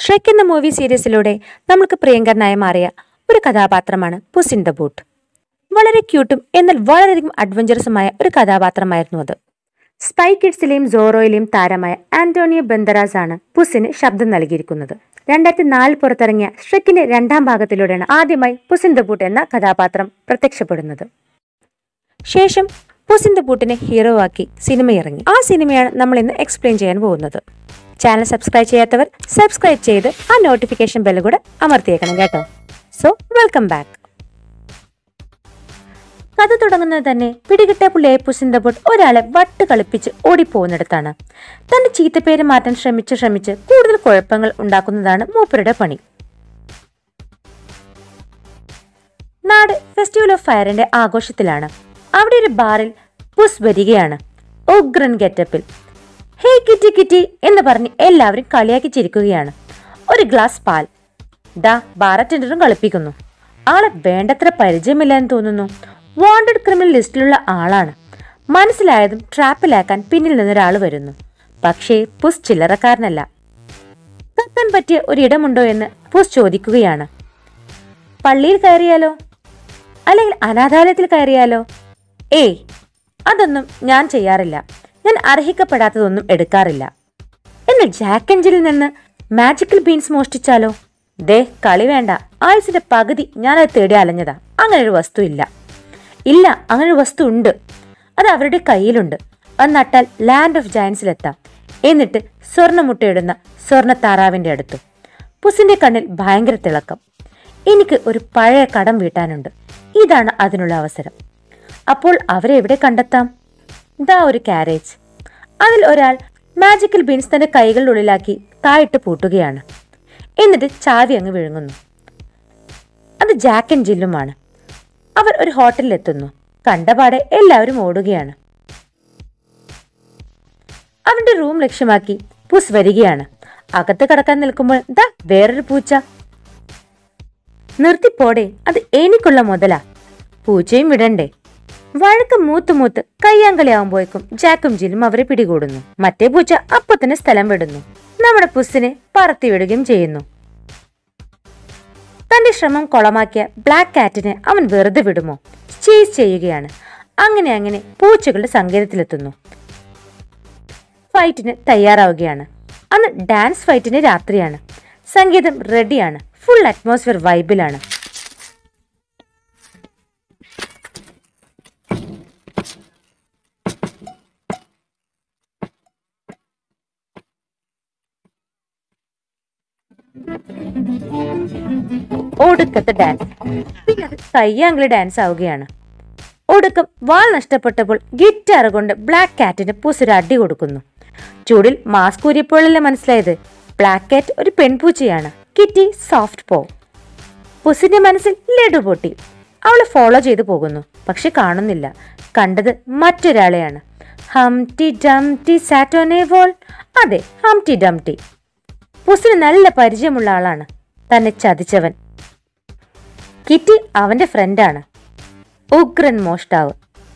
ഷ്രെക്ക് എന്ന മൂവി സീരീസിലൂടെ നമുക്ക് പ്രിയങ്കരനായി മാറിയ ഒരു കഥാപാത്രമാണ് പുസ് ഇൻ ദ ബൂട്ട് വളരെ ക്യൂട്ടും എന്നാൽ വളരെയധികം അഡ്വഞ്ചറസുമായ ഒരു കഥാപാത്രമായിരുന്നു അത് സ്പൈ കിഡ്സിലെയും സോറോയിലെയും താരമായ ആന്റോണിയോ ബെന്തറാസ് ആണ് പുസിന് ശബ്ദം നൽകിയിരിക്കുന്നത് രണ്ടായിരത്തി നാലിൽ പുറത്തിറങ്ങിയ ഷ്രെക്കിന്റെ രണ്ടാം ഭാഗത്തിലൂടെയാണ് ആദ്യമായി പുസ് ഇൻ ദ ബൂട്ട് എന്ന കഥാപാത്രം പ്രത്യക്ഷപ്പെടുന്നത് ശേഷം പുസ് ഇൻ ദ ബൂട്ടിനെ ഹീറോ ആക്കി സിനിമ ഇറങ്ങി ആ സിനിമയാണ് നമ്മൾ ഇന്ന് എക്സ്പ്ലെയിൻ ചെയ്യാൻ പോകുന്നത് ചാനൽ സബ്സ്ക്രൈബ് ചെയ്യാത്തവർ സബ്സ്ക്രൈബ് ചെയ്ത് ആ നോട്ടിഫിക്കേഷൻ ബെല്ല് കൂടെ അമർത്തിയേക്കണം കേട്ടോ സോ വെൽക്കം ബാക്ക് കഥ തുടങ്ങുന്നത് തന്നെ പിടികിട്ട പുള്ളിയായ പുസിൻ ദ ബോട്ട് ഒരാളെ വട്ട് കളിപ്പിച്ച് ഓടിപ്പോകുന്നിടത്താണ് തന്റെ ചീത്തപ്പേര് മാറ്റാൻ ശ്രമിച്ച് ശ്രമിച്ച് കൂടുതൽ കുഴപ്പങ്ങൾ ഉണ്ടാക്കുന്നതാണ് മൂപ്പരുടെ പണി നാട് ഫെസ്റ്റിവൽ ഓഫ് ഫയറിന്റെ ആഘോഷത്തിലാണ് അവിടെ ഒരു ബാറിൽ പുസ് വരികയാണ് ഉഗ്രൻ ഗെറ്റപ്പിൽ ഹേ കിറ്റി കിറ്റി എന്ന് പറഞ്ഞ് എല്ലാവരും കളിയാക്കി ചിരിക്കുകയാണ് ഒരു ഗ്ലാസ് പാൽ ദാ ബാർ അറ്റൻഡറും കളിപ്പിക്കുന്നു ആളെ വേണ്ടത്ര പരിചയമില്ലെന്ന് തോന്നുന്നു വാണ്ടഡ് ക്രിമിനൽ ലിസ്റ്റിലുള്ള ആളാണ് മനസ്സിലായതും ട്രാപ്പിലാക്കാൻ പിന്നിൽ നിന്നൊരാൾ വരുന്നു പക്ഷേ പുസ് ചില്ലറക്കാരനല്ല കക്കാൻ പറ്റിയ ഒരിടമുണ്ടോ എന്ന് പുസ് ചോദിക്കുകയാണ് പള്ളിയിൽ കയറിയാലോ അല്ലെങ്കിൽ അനാഥാലയത്തിൽ കയറിയാലോ ഏയ് അതൊന്നും ഞാൻ ചെയ്യാറില്ല ഞാൻ അർഹിക്കപ്പെടാത്തതൊന്നും എടുക്കാറില്ല എന്നാൽ ജാക്ക് എഞ്ചിനിൽ നിന്ന് മാജിക്കൽ ബീൻസ് മോഷ്ടിച്ചാലോ ദേ കളി വേണ്ട ആയുസിന്റെ പകുതി ഞാനത് തേടി അലഞ്ഞതാ അങ്ങനെ ഒരു വസ്തു ഇല്ല ഇല്ല അങ്ങനെ ഒരു വസ്തു ഉണ്ട് അത് അവരുടെ കയ്യിലുണ്ട് അത് നട്ടാൽ ലാൻഡ് ഓഫ് ജയൻസിലെത്താം എന്നിട്ട് സ്വർണ്ണമുട്ടയിടുന്ന സ്വർണ്ണ താറാവിന്റെ അടുത്തു പുസിന്റെ കണ്ണിൽ ഭയങ്കര തിളക്കം എനിക്ക് ഒരു പഴയ കടം വീട്ടാനുണ്ട് ഇതാണ് അതിനുള്ള അവസരം അപ്പോൾ അവരെ എവിടെ കണ്ടെത്താം ദാ ഒരു കാരേജ് അതിൽ ഒരാൾ മാജിക്കൽ ബീൻസ് തന്റെ കൈകളിലുള്ളിലാക്കി താഴിട്ട് പൂട്ടുകയാണ് എന്നിട്ട് ചാവി അങ്ങ് വിഴുങ്ങുന്നു അത് ജാക്ക് ആൻഡ് ജില്ലുമാണ് അവർ ഒരു ഹോട്ടലിലെത്തുന്നു കണ്ടപാടെ എല്ലാവരും ഓടുകയാണ് അവന്റെ റൂം ലക്ഷ്യമാക്കി പുസ് വരികയാണ് അകത്ത് കടക്കാൻ നിൽക്കുമ്പോൾ ദാ വേറൊരു പൂച്ച നിർത്തിപ്പോടെ അത് എനിക്കുള്ള മുതലാ പൂച്ചയും വിടണ്ടേ വഴക്ക് മൂത്ത് മൂത്ത് കയ്യാങ്കളിയാവുമ്പോഴേക്കും ജാക്കും ജിലും അവരെ പിടികൂടുന്നു മറ്റേ പൂച്ച അപ്പൊ തന്നെ സ്ഥലം വിടുന്നു നമ്മുടെ പുസ്സിനെ പറത്തി വിടുകയും ചെയ്യുന്നു തന്റെ ശ്രമം കൊളമാക്കിയ ബ്ലാക്ക് കാറ്റിനെ അവൻ വെറുതെ വിടുമോ ചേസ് ചെയ്യുകയാണ് അങ്ങനെ അങ്ങനെ പൂച്ചകളുടെ സങ്കേതത്തിലെത്തുന്നു ഫൈറ്റിന് തയ്യാറാവുകയാണ് അന്ന് ഡാൻസ് ഫൈറ്റിന് രാത്രിയാണ് സംഗീതം റെഡിയാണ് ഫുൾ അറ്റ്മോസ്ഫിയർ വൈബിലാണ് ഒടുക്കത്തെ ഡാൻസ് പിന്നെ അത് കയ്യാങ്കളി ഡാൻസ് ആവുകയാണ് ഒടുക്കം വാൾ നഷ്ടപ്പെട്ടപ്പോൾ ഗിറ്റാർ കൊണ്ട് ബ്ലാക്ക് കാറ്റിന് പുസൊരു അടി കൊടുക്കുന്നു ചൂടിൽ മാസ്ക് ഊരിയപ്പോഴല്ലേ മനസ്സിലായത് ബ്ലാക്ക് കാറ്റ് ഒരു പെൺപൂച്ചയാണ് കിറ്റി സോഫ്റ്റ് പോ പുസിന്റെ മനസ്സിൽ ലഡു പൊട്ടി അവളെ ഫോളോ ചെയ്തു പോകുന്നു പക്ഷെ കാണുന്നില്ല കണ്ടത് മറ്റൊരാളെയാണ് ഹംടി ഡംടി സാറ്റോനെ വോൾ അതെ ഹംടി ഡംടി പുസിന് നല്ല പരിചയമുള്ള ആളാണ് തന്നെ ചതിച്ചവൻ കിറ്റി അവന്റെ ഫ്രണ്ടാണ് ഉഗ്രൻ മോഷ്ടാവ്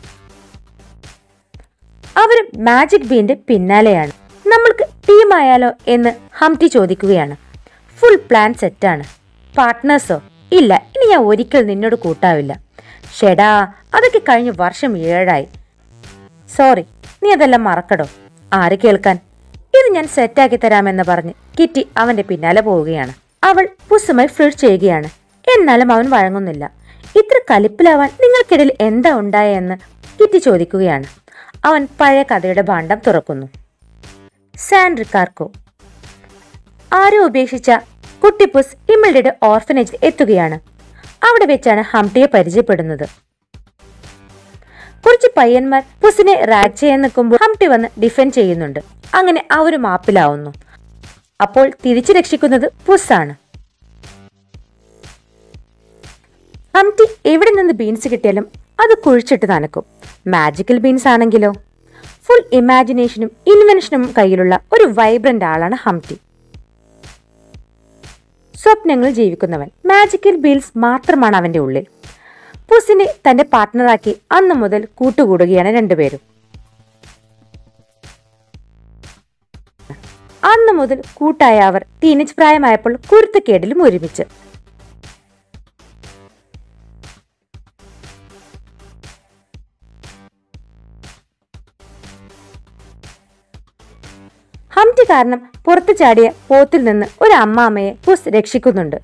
അവർ മാജിക് ബീന്റെ പിന്നാലെയാണ് നമ്മൾക്ക് ടീമായാലോ എന്ന് ഹംടി ചോദിക്കുകയാണ് ഫുൾ പ്ലാൻ സെറ്റാണ് പാർട്ട്നേഴ്സോ ഇല്ല ഇനി ഞാൻ ഒരിക്കൽ നിന്നോട് കൂട്ടാവില്ല ഷെടാ അതൊക്കെ കഴിഞ്ഞ വർഷം ഏഴായി സോറി നീ അതെല്ലാം മറക്കടോ ആര് കേൾക്കാൻ ഇത് ഞാൻ സെറ്റാക്കി തരാമെന്ന് പറഞ്ഞ് കിറ്റി അവന്റെ പിന്നാലെ പോവുകയാണ് അവൾ പുസ്സുമായി ഫ്ലിrt ചെയ്യുകയാണ് എന്നാലും അവൻ വഴങ്ങുന്നില്ല ഇത്ര കലിപ്പിലാവാൻ നിങ്ങൾക്കിടയിൽ എന്താ ഉണ്ടായെന്ന് കിറ്റി ചോദിക്കുകയാണ് അവൻ പഴയ കഥയുടെ ഭാണ്ഡം തുറക്കുന്നു സാൻ റിക്കാർക്കോ ആരോ ഉപേക്ഷിച്ച കുട്ടിപ്പുസ് ഇമിൾഡയുടെ ഓർഫനേജിൽ എത്തുകയാണ് അവിടെ വെച്ചാണ് ഹംടിയെ പരിചയപ്പെടുന്നത് കുറച്ച് പയ്യന്മാർ പുസിനെ റാഗ് ചെയ്യാൻ നിൽക്കുമ്പോൾ ഹംടി വന്ന് ഡിഫെൻഡ് ചെയ്യുന്നുണ്ട് അങ്ങനെ അവര് മാപ്പിലാവുന്നു അപ്പോൾ തിരിച്ചു രക്ഷിക്കുന്നത് പുസ്സാണ് ഹംടി എവിടെ നിന്ന് ബീൻസ് കിട്ടിയാലും അത് കുഴിച്ചിട്ട് നനക്കും മാജിക്കൽ ബീൻസ് ആണെങ്കിലോ ഫുൾ ഇമാജിനേഷനും ഇൻവെൻഷനും കയ്യിലുള്ള ഒരു വൈബ്രന്റ് ആളാണ് ഹംടി സ്വപ്നങ്ങൾ ജീവിക്കുന്നവൻ മാജിക്കൽ ബീൽസ് മാത്രമാണ് അവന്റെ ഉള്ളിൽ പുസിനെ തന്റെ പാർട്ട്ണറാക്കി അന്നു മുതൽ കൂട്ടുകൂടുകയാണ് രണ്ടുപേരും അന്നു മുതൽ കൂട്ടായ അവർ ടീനേജ് പ്രായമായപ്പോൾ കുരുത്തക്കേടിലും ഒരുമിച്ച് ഹംറ്റി കാരണം പുറത്തു ചാടിയ പോത്തിൽ നിന്ന് ഒരു അമ്മാമ്മയെ പുസ് രക്ഷിക്കുന്നുണ്ട്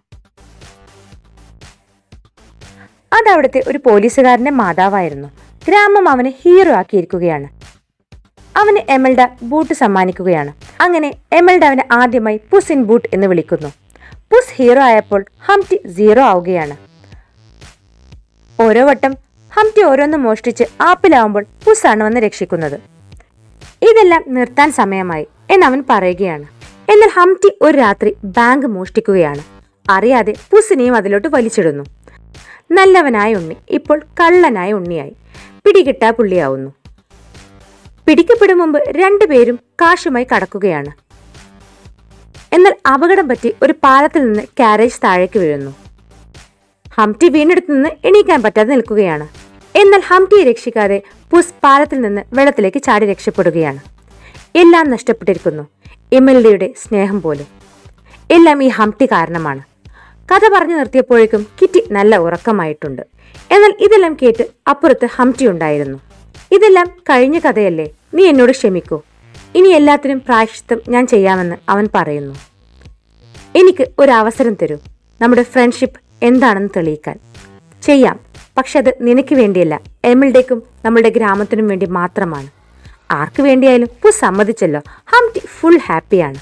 അതവിടുത്തെ ഒരു പോലീസുകാരന്റെ മാതാവായിരുന്നു ഗ്രാമം അവനെ ഹീറോ ആക്കിയിരിക്കുകയാണ് അവന് എമൽഡ ബൂട്ട് സമ്മാനിക്കുകയാണ് അങ്ങനെ എമൽഡ അവനെ ആദ്യമായി പുസ് ഇൻ ബൂട്ട് എന്ന് വിളിക്കുന്നു പുസ് ഹീറോ ആയപ്പോൾ ഹംറ്റി സീറോ ആവുകയാണ് ഓരോ വട്ടം ഹംറ്റി ഓരോന്ന് മോഷ്ടിച്ച് ആപ്പിലാവുമ്പോൾ പുസ് ആണ് വന്ന് രക്ഷിക്കുന്നത് ഇതെല്ലാം നിർത്താൻ സമയമായി എന്നവൻ പറയുകയാണ് എന്നാൽ ഹംറ്റി ഒരു രാത്രി ബാങ്ക് മോഷ്ടിക്കുകയാണ് അറിയാതെ പുസിനെയും അതിലോട്ട് വലിച്ചിടുന്നു നല്ലവനായ ഉണ്ണി ഇപ്പോൾ കള്ളനായ ഉണ്ണിയായി പിടികിട്ടാ പുള്ളിയാവുന്നു പിടിക്കപ്പെടും മുമ്പ് രണ്ടുപേരും കാശുമായി കടക്കുകയാണ് എന്നാൽ അപകടം പറ്റി ഒരു പാലത്തിൽ നിന്ന് കാരേജ് താഴേക്ക് വീഴുന്നു ഹംറ്റി വീണെടുത്തു നിന്ന് എണീക്കാൻ പറ്റാതെ നിൽക്കുകയാണ് എന്നാൽ ഹംറ്റിയെ രക്ഷിക്കാതെ പുസ് പാലത്തിൽ നിന്ന് വെള്ളത്തിലേക്ക് ചാടി രക്ഷപ്പെടുകയാണ് എല്ലാം നഷ്ടപ്പെട്ടിരിക്കുന്നു എമിലിയുടെ സ്നേഹം പോലും എല്ലാം ഈ ഹംറ്റി കാരണമാണ് കഥ പറഞ്ഞു നിർത്തിയപ്പോഴേക്കും കിറ്റി നല്ല ഉറക്കമായിട്ടുണ്ട് എന്നാൽ ഇതെല്ലാം കേട്ട് അപ്പുറത്ത് ഹംറ്റി ഉണ്ടായിരുന്നു ഇതെല്ലാം കഴിഞ്ഞ കഥയല്ലേ നീ എന്നോട് ക്ഷമിക്കൂ ഇനി എല്ലാത്തിനും പ്രായശ്ചിത്തം ഞാൻ ചെയ്യാമെന്ന് അവൻ പറയുന്നു എനിക്ക് ഒരു അവസരം തരൂ നമ്മുടെ ഫ്രണ്ട്ഷിപ്പ് എന്താണെന്ന് തെളിയിക്കാൻ ചെയ്യാം പക്ഷെ അത് നിനക്ക് വേണ്ടിയല്ല എമിൾഡേക്കും നമ്മളുടെ ഗ്രാമത്തിനും വേണ്ടി മാത്രമാണ് ആർക്ക് വേണ്ടിയായാലും പു സമ്മതിച്ചല്ലോ ഹംറ്റി ഫുൾ ഹാപ്പിയാണ്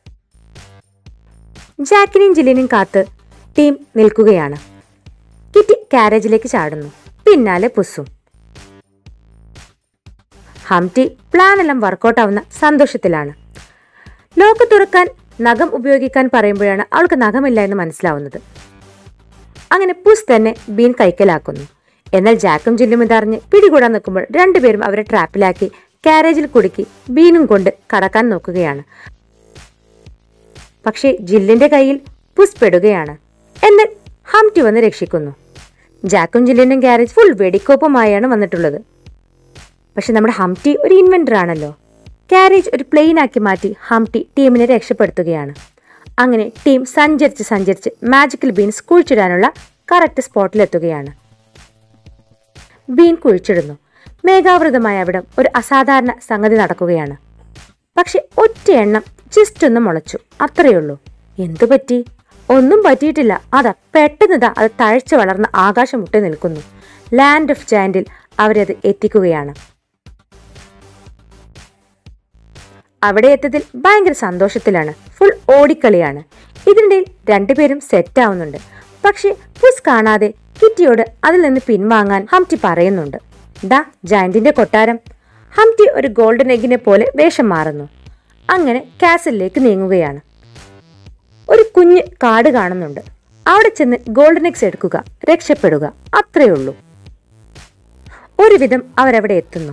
ജാക്കിനെയും ജില്ലിനെയും കാത്ത് ടീം നിൽക്കുകയാണ് കിറ്റി കാരേജിലേക്ക് ചാടുന്നു പിന്നാലെ പുസ്സും ഹംറ്റി പ്ലാനെല്ലാം വർക്കൗട്ട് ആവുന്ന സന്തോഷത്തിലാണ് ലോക്ക് തുറക്കാൻ നഖം ഉപയോഗിക്കാൻ പറയുമ്പോഴാണ് അവൾക്ക് നഖമില്ല എന്ന് മനസ്സിലാവുന്നത് അങ്ങനെ പുസ് തന്നെ ബീൻ കൈക്കലാക്കുന്നു എന്നാൽ ജാക്കും ജില്ലും ഇതറിഞ്ഞ് പിടികൂടാൻ നിൽക്കുമ്പോൾ രണ്ടുപേരും അവരെ ട്രാപ്പിലാക്കി കാരേജിൽ കുടുക്കി ബീനും കൊണ്ട് കടക്കാൻ നോക്കുകയാണ് പക്ഷേ ജില്ലിന്റെ കയ്യിൽ പുസ് പെടുകയാണ് എന്നാൽ ഹംറ്റി വന്ന് രക്ഷിക്കുന്നു ജാക്കും ജില്ലിന്റെയും കാരേജ് ഫുൾ വെടിക്കോപ്പുമായാണ് വന്നിട്ടുള്ളത് പക്ഷെ നമ്മുടെ ഹംറ്റി ഒരു ഇൻവെന്റർ ആണല്ലോ കാരേജ് ഒരു പ്ലെയിൻ ആക്കി മാറ്റി ഹംറ്റി ടീമിനെ രക്ഷപ്പെടുത്തുകയാണ് അങ്ങനെ ടീം സഞ്ചരിച്ച് സഞ്ചരിച്ച് മാജിക്കൽ ബീൻസ് കുഴിച്ചിടാനുള്ള കറക്റ്റ് സ്പോട്ടിലെത്തുകയാണ് ബീൻ കുഴിച്ചിടുന്നു മേഘാവൃതമായ അവിടം ഒരു അസാധാരണ സംഗതി നടക്കുകയാണ് പക്ഷെ ഒറ്റ എണ്ണം ജസ്റ്റ് ഒന്ന് മുളച്ചു അത്രയുള്ളൂ എന്തു പറ്റി ഒന്നും പറ്റിയിട്ടില്ല അതാ പെട്ടെന്നിതാ അത് തഴച്ചു വളർന്ന ആകാശം മുട്ടി നിൽക്കുന്നു ലാൻഡ് ഓഫ് ജാൻഡിൽ അവരത് എത്തിക്കുകയാണ് അവിടെ എത്തതിൽ ഭയങ്കര സന്തോഷത്തിലാണ് ഫുൾ ഓടിക്കളിയാണ് ഇതിനിടയിൽ രണ്ടുപേരും സെറ്റ് ആവുന്നുണ്ട് പക്ഷെ പുസ് കാണാതെ കിറ്റിയോട് അതിൽ നിന്ന് പിൻവാങ്ങാൻ ഹംറ്റി പറയുന്നുണ്ട് ദാ ജയന്റിന്റെ കൊട്ടാരം ഹംറ്റി ഒരു ഗോൾഡൻ എഗിനെ പോലെ വേഷം മാറുന്നു അങ്ങനെ കാസലിലേക്ക് നീങ്ങുകയാണ് ഒരു കുഞ്ഞ് കാട് കാണുന്നുണ്ട് അവിടെ ചെന്ന് ഗോൾഡൻ എക്സ് എടുക്കുക രക്ഷപ്പെടുക അത്രയേ ഉള്ളൂ ഒരുവിധം അവരവിടെ എത്തുന്നു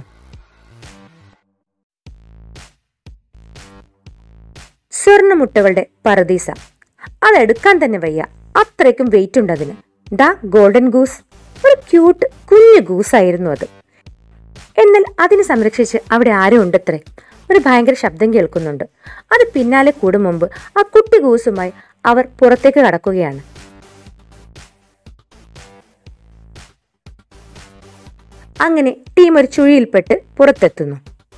സ്വർണ്ണമുട്ടകളുടെ പറദീസ അതെടുക്കാൻ തന്നെ വയ്യ അത്രയ്ക്കും വെയിറ്റ് ഉണ്ട് അതിന് ഡാ ഗോൾഡൻ ഗൂസ് ഒരു ക്യൂട്ട് കുഞ്ഞു ഗൂസായിരുന്നു അത് എന്നാൽ അതിനെ സംരക്ഷിച്ച് അവിടെ ആരും ഉണ്ടത്രേ ഒരു ഭയങ്കര ശബ്ദം കേൾക്കുന്നുണ്ട് അത് പിന്നാലെ കൂടും മുമ്പ് ആ കുട്ടി ഗൂസുമായി അവർ പുറത്തേക്ക് കടക്കുകയാണ് അങ്ങനെ ടീം ഒരു ചുഴിയിൽപ്പെട്ട് പുറത്തെത്തുന്നു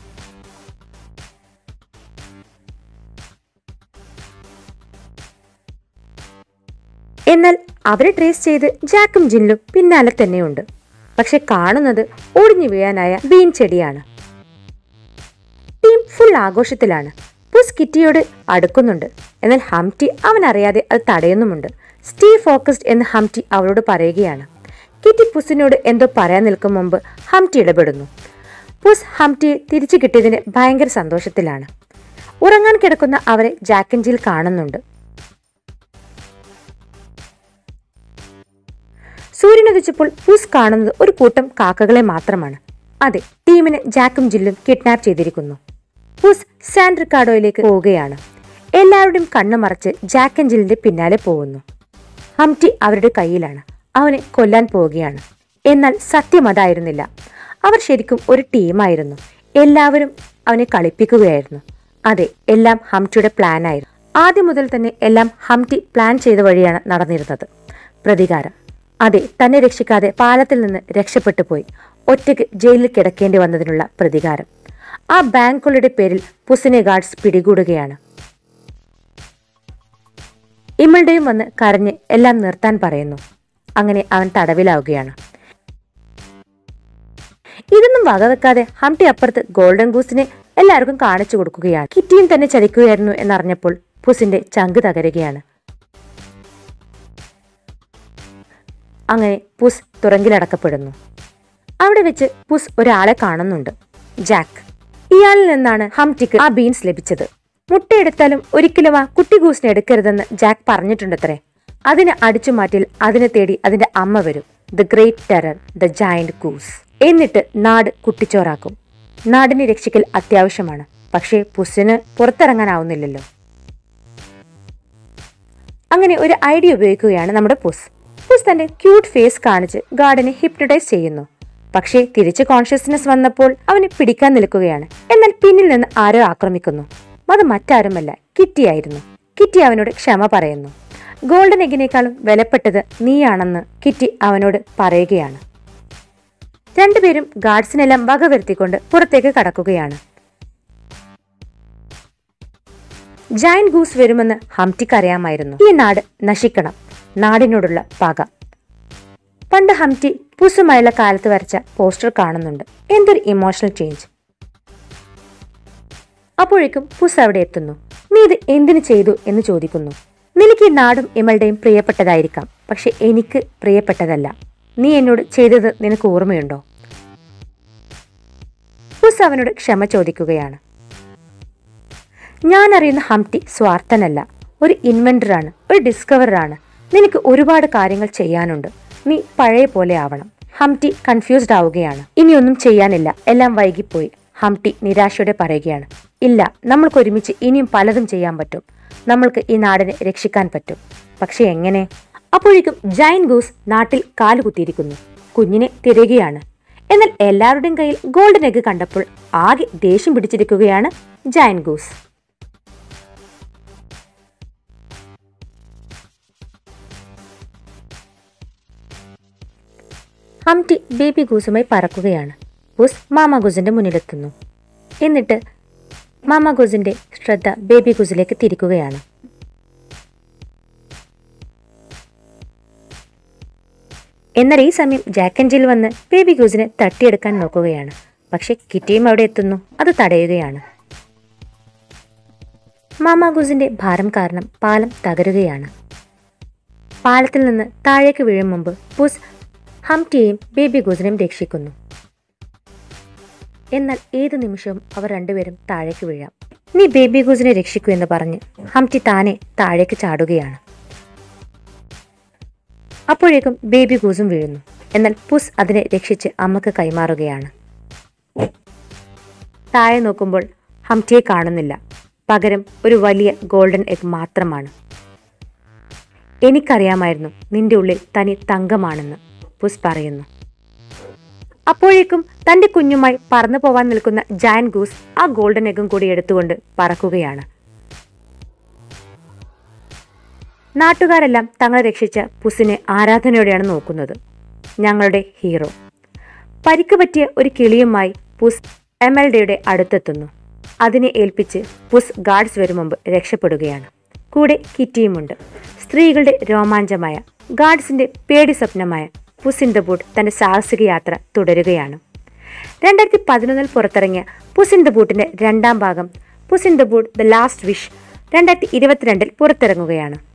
എന്നാൽ അവരെ ട്രേസ് ചെയ്ത് ജാക്കും ജില്ലും പിന്നാലെ തന്നെയുണ്ട് പക്ഷെ കാണുന്നത് ഒടിഞ്ഞു വീഴാനായ ബീൻ ചെടിയാണ് ടീം ഫുൾ ആഘോഷത്തിലാണ് പുസ് കിറ്റിയോട് അടുക്കുന്നുണ്ട് എന്നാൽ ഹംറ്റി അവൻ അറിയാതെ അത് തടയുന്നുമുണ്ട് സ്റ്റീ ഫോക്കസ്ഡ് എന്ന് ഹംറ്റി അവളോട് പറയുകയാണ് കിറ്റി പുസിനോട് എന്തോ പറയാൻ നിൽക്കും മുമ്പ് ഹംറ്റി ഇടപെടുന്നു പുസ് ഹംറ്റിയെ തിരിച്ചു കിട്ടിയതിന് ഭയങ്കര സന്തോഷത്തിലാണ് ഉറങ്ങാൻ കിടക്കുന്ന അവരെ ജാക്കൻജിൽ കാണുന്നുണ്ട് സൂര്യനുദിച്ചപ്പോൾ പുസ് കാണുന്നത് ഒരു കൂട്ടം കാക്കകളെ മാത്രമാണ് അതെ ടീമിനെ ജാക്കും ജില്ലും കിഡ്നാപ്പ് ചെയ്തിരിക്കുന്നു പുസ് സാൻ റിക്കാർഡോയിലേക്ക് പോവുകയാണ് എല്ലാവരുടെയും കണ്ണു മറച്ച് ജാക്കൻ ജില്ലിന്റെ പിന്നാലെ പോകുന്നു ഹംറ്റി അവരുടെ കയ്യിലാണ് അവനെ കൊല്ലാൻ പോവുകയാണ് എന്നാൽ സത്യം അതായിരുന്നില്ല അവർ ശരിക്കും ഒരു ടീമായിരുന്നു എല്ലാവരും അവനെ കളിപ്പിക്കുകയായിരുന്നു അതെ എല്ലാം ഹംറ്റിയുടെ പ്ലാൻ ആയിരുന്നു ആദ്യം മുതൽ തന്നെ എല്ലാം ഹംറ്റി പ്ലാൻ ചെയ്ത വഴിയാണ് നടന്നിരുന്നത് പ്രതികാരം അതെ തന്നെ രക്ഷിക്കാതെ പാലത്തിൽ നിന്ന് രക്ഷപ്പെട്ടു പോയി ഒറ്റയ്ക്ക് ജയിലിൽ കിടക്കേണ്ടി വന്നതിനുള്ള പ്രതികാരം ആ ബാങ്കുകളുടെ പേരിൽ പുസിനെ ഗാർഡ്സ് പിടികൂടുകയാണ് ഇമളുടെയും വന്ന് കരഞ്ഞ് എല്ലാം നിർത്താൻ പറയുന്നു അങ്ങനെ അവൻ തടവിലാവുകയാണ് ഇതൊന്നും വകവെക്കാതെ ഹംടി അപ്പുറത്ത് ഗോൾഡൻ ഗൂസിനെ എല്ലാവർക്കും കാണിച്ചു കൊടുക്കുകയാണ് കിറ്റിയും തന്നെ ചതിക്കുകയായിരുന്നു എന്നറിഞ്ഞപ്പോൾ പുസിന്റെ ചങ്ക് തകരുകയാണ് അങ്ങനെ പുസ് തുറങ്കിലടക്കപ്പെടുന്നു അവിടെ വെച്ച് പുസ് ഒരാളെ കാണുന്നുണ്ട് ജാക്ക് ഇയാളിൽ നിന്നാണ് ഹംറ്റിക്ക് ആ ബീൻസ് ലഭിച്ചത് മുട്ടയെടുത്താലും ഒരിക്കലും ആ കുട്ടി ഗൂസിനെ എടുക്കരുതെന്ന് ജാക്ക് പറഞ്ഞിട്ടുണ്ടത്രേ അതിനെ അടിച്ചു മാറ്റിയാൽ അതിനെ തേടി അതിന്റെ അമ്മ വരും the great terror the giant goose എന്നിട്ട് നാട് കുട്ടിച്ചോറാക്കും നാടിനെ രക്ഷിക്കൽ അത്യാവശ്യമാണ് പക്ഷേ പുസ്സിന് പുറത്തിറങ്ങാനാവുന്നില്ലല്ലോ അങ്ങനെ ഒരു ഐഡിയ ഉപയോഗിക്കുകയാണ് നമ്മുടെ പുസ് പുസ് തന്റെ ക്യൂട്ട് ഫേസ് കാണിച്ച് ഗാർഡിനെ ഹിപ്നോട്ടൈസ് ചെയ്യുന്നു പക്ഷേ തിരിച്ച് കോൺഷ്യസ്നെസ് വന്നപ്പോൾ അവനെ പിടിക്കാൻ നിൽക്കുകയാണ് എന്നാൽ പിന്നിൽ നിന്ന് ആരോ ആക്രമിക്കുന്നു അത് മറ്റാരുമല്ല കിറ്റിയായിരുന്നു കിറ്റി അവനോട് ക്ഷമ പറയുന്നു ഗോൾഡൻ എഗിനേക്കാളും വിലപ്പെട്ടത് നീയാണെന്ന് കിറ്റി അവനോട് പറയുകയാണ് രണ്ടുപേരും ഗാർഡ്സിനെല്ലാം വകവരുത്തിക്കൊണ്ട് പുറത്തേക്ക് കടക്കുകയാണ് ജയൻ ഗൂസ് വരുമെന്ന് ഹംറ്റിക്ക് അറിയാമായിരുന്നു ഈ നാട് നശിക്കണം നാടിനോടുള്ള പക പണ്ട് ഹംറ്റി പുസുമായുള്ള കാലത്ത് വരച്ച പോസ്റ്റർ കാണുന്നുണ്ട് എന്തൊരു ഇമോഷണൽ ചേഞ്ച് അപ്പോഴേക്കും പുസ് അവിടെ എത്തുന്നു നീ ഇത് എന്തിനു ചെയ്തു എന്ന് ചോദിക്കുന്നു നിനക്ക് ഈ നാടും ഇമളുടെയും പ്രിയപ്പെട്ടതായിരിക്കാം പക്ഷെ എനിക്ക് പ്രിയപ്പെട്ടതല്ല നീ എന്നോട് ചെയ്തത് നിനക്ക് ഓർമ്മയുണ്ടോ പുസ് അവനോട് ക്ഷമ ചോദിക്കുകയാണ് ഞാൻ അറിയുന്ന ഹംറ്റി സ്വാർത്ഥനല്ല ഒരു ഇൻവെന്ററാണ് ഒരു ഡിസ്കവറാണ് നിനക്ക് ഒരുപാട് കാര്യങ്ങൾ ചെയ്യാനുണ്ട് നീ പഴയ പോലെ ആവണം ഹംറ്റി കൺഫ്യൂസ്ഡ് ആവുകയാണ് ഇനിയൊന്നും ചെയ്യാനില്ല എല്ലാം വൈകിപ്പോയി ഹംറ്റി നിരാശയോടെ പറയുകയാണ് ഇല്ല നമ്മൾക്ക് ഒരുമിച്ച് ഇനിയും പലതും ചെയ്യാൻ പറ്റും നമ്മൾക്ക് ഈ നാടിനെ രക്ഷിക്കാൻ പറ്റും പക്ഷെ എങ്ങനെ അപ്പോഴേക്കും ജൈൻ ഗൂസ് നാട്ടിൽ കാലുകുത്തിയിരിക്കുന്നു കുഞ്ഞിനെ തിരയുകയാണ് എന്നാൽ എല്ലാവരുടെയും കയ്യിൽ ഗോൾഡൻ എഗ് കണ്ടപ്പോൾ ആകെ ദേഷ്യം പിടിച്ചിരിക്കുകയാണ് ജൈൻ ഗൂസ് ഹംറ്റി ബേബി ഗൂസുമായി പറക്കുകയാണ് ഗൂസ് മാമ ഗൂസിന്റെ മുന്നിലെത്തുന്നു എന്നിട്ട് മാമ ഗൂസിന്റെ ശ്രദ്ധ ബേബി ഗൂസിലേക്ക് തിരിക്കുകയാണ് എന്നാൽ ഈ സമയം ജാക്കൻജിൽ വന്ന് ബേബി ഗൂസിനെ തട്ടിയെടുക്കാൻ നോക്കുകയാണ് പക്ഷെ കിറ്റിയും അവിടെ എത്തുന്നു അത് തടയുകയാണ് മാമ ഗൂസിന്റെ ഭാരം കാരണം പാലം തകരുകയാണ് പാലത്തിൽ നിന്ന് താഴേക്ക് വീഴും മുമ്പ് പുസ് ഹംറ്റിയെയും ബേബി ഗൂസിനെയും രക്ഷിക്കുന്നു എന്നാൽ ഏത് നിമിഷവും അവർ രണ്ടുപേരും താഴേക്ക് വീഴാം നീ ബേബി ഗൂസിനെ രക്ഷിക്കൂ എന്ന് പറഞ്ഞ് ഹംറ്റി താനെ താഴേക്ക് ചാടുകയാണ് അപ്പോഴേക്കും ബേബി ഗൂസും വീഴുന്നു എന്നാൽ പുസ് അതിനെ രക്ഷിച്ച് അമ്മക്ക് കൈമാറുകയാണ് താഴെ നോക്കുമ്പോൾ ഹംറ്റിയെ കാണുന്നില്ല പകരം ഒരു വലിയ ഗോൾഡൻ എഗ് മാത്രമാണ് എനിക്കറിയാമായിരുന്നു നിന്റെ ഉള്ളിൽ തനി തങ്കമാണെന്ന് പുസ് പറയുന്നു അപ്പോഴേക്കും തന്റെ കുഞ്ഞുമായി പറന്നു പോവാൻ നിൽക്കുന്ന ജയൻ ഗൂസ് ആ ഗോൾഡൻ എഗും കൂടി എടുത്തുകൊണ്ട് പറക്കുകയാണ് നാട്ടുകാരെല്ലാം തങ്ങളെ രക്ഷിച്ച പുസിനെ ആരാധനയോടെയാണ് നോക്കുന്നത് ഞങ്ങളുടെ ഹീറോ പരിക്ക് പറ്റിയ ഒരു കിളിയുമായി പുസ് എമൽഡയുടെ അടുത്തെത്തുന്നു അതിനെ ഏൽപ്പിച്ച് പുസ് ഗാർഡ്സ് വരും മുമ്പ് രക്ഷപ്പെടുകയാണ് കൂടെ കിറ്റിയുമുണ്ട് സ്ത്രീകളുടെ രോമാഞ്ചമായ ഗാർഡ്സിന്റെ പേടി സ്വപ്നമായ പുസ് ഇൻ ദ ബൂട്ട് തന്റെ സാഹസിക യാത്ര തുടരുകയാണ് രണ്ടായിരത്തി പതിനൊന്നിൽ പുറത്തിറങ്ങിയ പുസ് ഇൻ ദ ബൂട്ടിന്റെ രണ്ടാം ഭാഗം Puss in the boot the last wish രണ്ടായിരത്തി ഇരുപത്തിരണ്ടിൽ പുറത്തിറങ്ങുകയാണ്